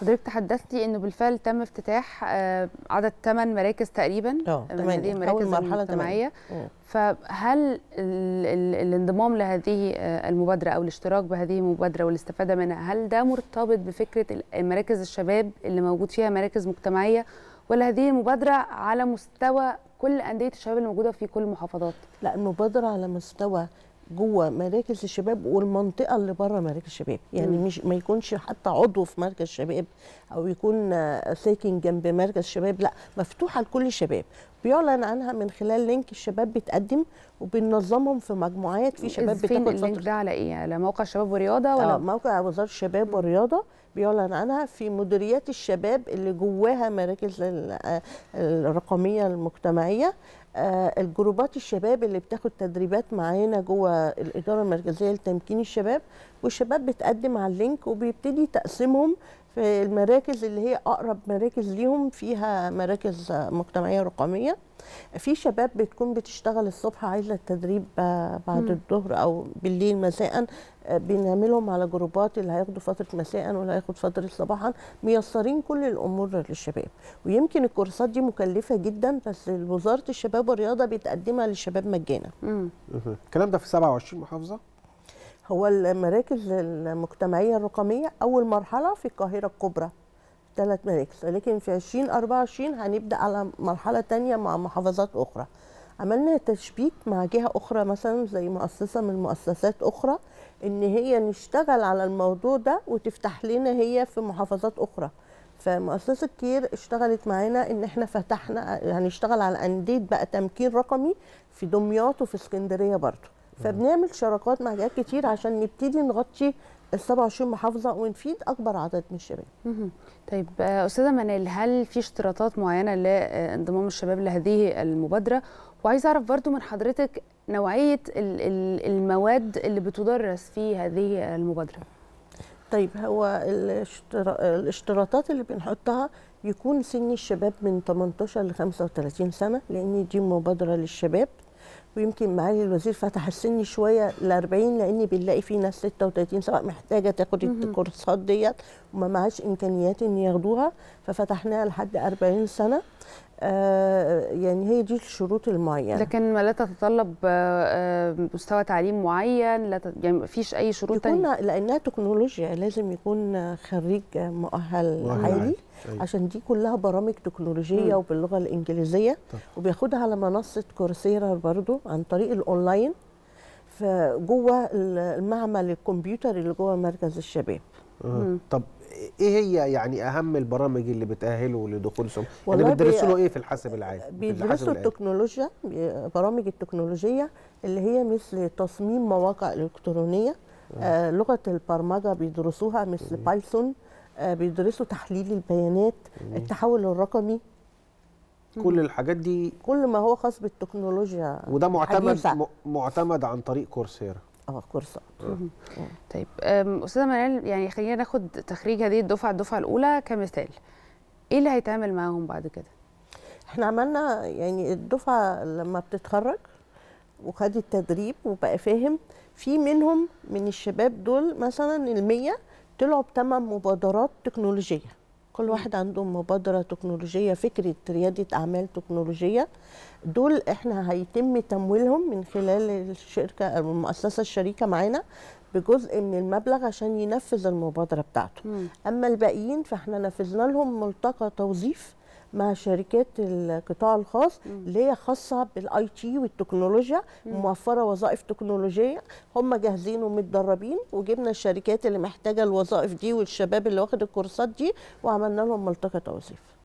حضرتك تحدثتي انه بالفعل تم افتتاح آه، عدد 8 مراكز تقريبا اه من تمانية. هذه أول المراكز مرحلة المجتمعيه مم. فهل ال ال الانضمام لهذه آه، المبادره او الاشتراك بهذه المبادره والاستفاده منها هل ده مرتبط بفكره ال- مراكز الشباب اللي موجود فيها مراكز مجتمعيه ولا هذه المبادره على مستوى كل انديه الشباب الموجوده في كل المحافظات لا المبادره على مستوى جوه مراكز الشباب والمنطقه اللي بره مراكز الشباب يعني مم. مش ما يكونش حتى عضو في مركز شباب او يكون آه، ساكن جنب مركز شباب لا مفتوحه لكل الشباب بيعلن عنها من خلال لينك الشباب بتقدم وبننظمهم في مجموعات في شباب فين بتاخد اللينك فتره ده على ايه على موقع شباب ورياضه ولا آه، موقع وزاره الشباب والرياضه بيعلن عنها في مديريات الشباب اللي جواها مراكز ال- آه، الرقميه المجتمعيه آه، الجروبات الشباب اللي بتاخد تدريبات معانا جوه الاداره المركزيه لتمكين الشباب والشباب بتقدم على اللينك وبيبتدي تقسيمهم في المراكز اللي هي اقرب مراكز ليهم فيها مراكز آه، مجتمعيه رقميه في شباب بتكون بتشتغل الصبح عايزه التدريب آه، بعد مم. الظهر او بالليل مساء آه، بنعملهم على جروبات اللي هياخدوا فتره مساء واللي هياخد فتره صباحا ميسرين كل الامور للشباب ويمكن الكورسات دي مكلفه جدا بس وزاره الشباب والرياضه بتقدمها للشباب مجانا مم. مهم. الكلام ده في 27 محافظه هو المراكز المجتمعيه الرقميه اول مرحله في القاهره الكبرى ثلاث مراكز لكن في 2024 هنبدا على مرحله تانية مع محافظات اخرى عملنا تشبيك مع جهه اخرى مثلا زي مؤسسه من مؤسسات اخرى ان هي نشتغل على الموضوع ده وتفتح لنا هي في محافظات اخرى فمؤسسه كير اشتغلت معانا ان احنا فتحنا هنشتغل على انديه بقى تمكين رقمي في دمياط وفي اسكندريه برضه فبنعمل شراكات مع جهات كتير عشان نبتدي نغطي ال 27 محافظه ونفيد اكبر عدد من الشباب مهم. طيب آه، استاذه منال هل في اشتراطات معينه لانضمام الشباب لهذه المبادره وعايزه اعرف برضو من حضرتك نوعيه ال- ل- المواد اللي بتدرس في هذه المبادره طيب هو الاشترا... الاشتراطات اللي بنحطها يكون سن الشباب من 18 ل 35 سنه لان دي مبادره للشباب ويمكن معالي الوزير فتح السن شويه ل 40 لان بنلاقي في ناس 36 سواء محتاجه تاخد مهم. الكورسات ديت وما معهاش امكانيات ان ياخدوها ففتحناها لحد 40 سنه آه يعني هي دي الشروط المعينه لكن ما لا تتطلب آه، آه، مستوى تعليم معين لا ت... يعني ما فيش اي شروط يكون تانية لانها تكنولوجيا لازم يكون خريج مؤهل مؤهل عالي عالي. أيوة. عشان دي كلها برامج تكنولوجيه مم. وباللغه الانجليزيه طب. وبياخدها على منصه كورسيرا برضو عن طريق الاونلاين فجوه المعمل الكمبيوتر اللي جوه مركز الشباب آه. مم. طب ايه هي يعني اهم البرامج اللي بتاهله لدخول سم يعني والله بتدرسوا بي- له ايه في الحاسب العالي في الحاسب بيدرسوا الآلي؟ التكنولوجيا بي- برامج التكنولوجية اللي هي مثل تصميم مواقع إلكترونية آه لغة البرمجة بيدرسوها مثل بايثون آه بيدرسوا تحليل البيانات التحول الرقمي كل الحاجات دي كل ما هو خاص بالتكنولوجيا وده معتمد الحديثة. م- معتمد عن طريق كورسيرا اه كورسات طيب أم، استاذه منال يعني خلينا ناخد تخريج هذه الدفعه الدفعه الاولى كمثال ايه اللي هيتعمل معاهم بعد كده احنا عملنا يعني الدفعة لما بتتخرج وخد التدريب وبقى فاهم في منهم من الشباب دول مثلا المية طلعوا بثمان مبادرات تكنولوجية كل واحد عنده مبادرة تكنولوجية فكرة ريادة أعمال تكنولوجية دول احنا هيتم تمويلهم من خلال الشركة أو المؤسسة الشريكة معانا بجزء من المبلغ عشان ينفذ المبادرة بتاعته مم. اما الباقيين فاحنا نفذنا لهم ملتقى توظيف مع شركات القطاع الخاص اللي هي خاصه بالاي تي والتكنولوجيا موفره وظائف تكنولوجيه هم جاهزين ومتدربين وجبنا الشركات اللي محتاجه الوظائف دي والشباب اللي واخد الكورسات دي وعملنا لهم ملتقى توظيف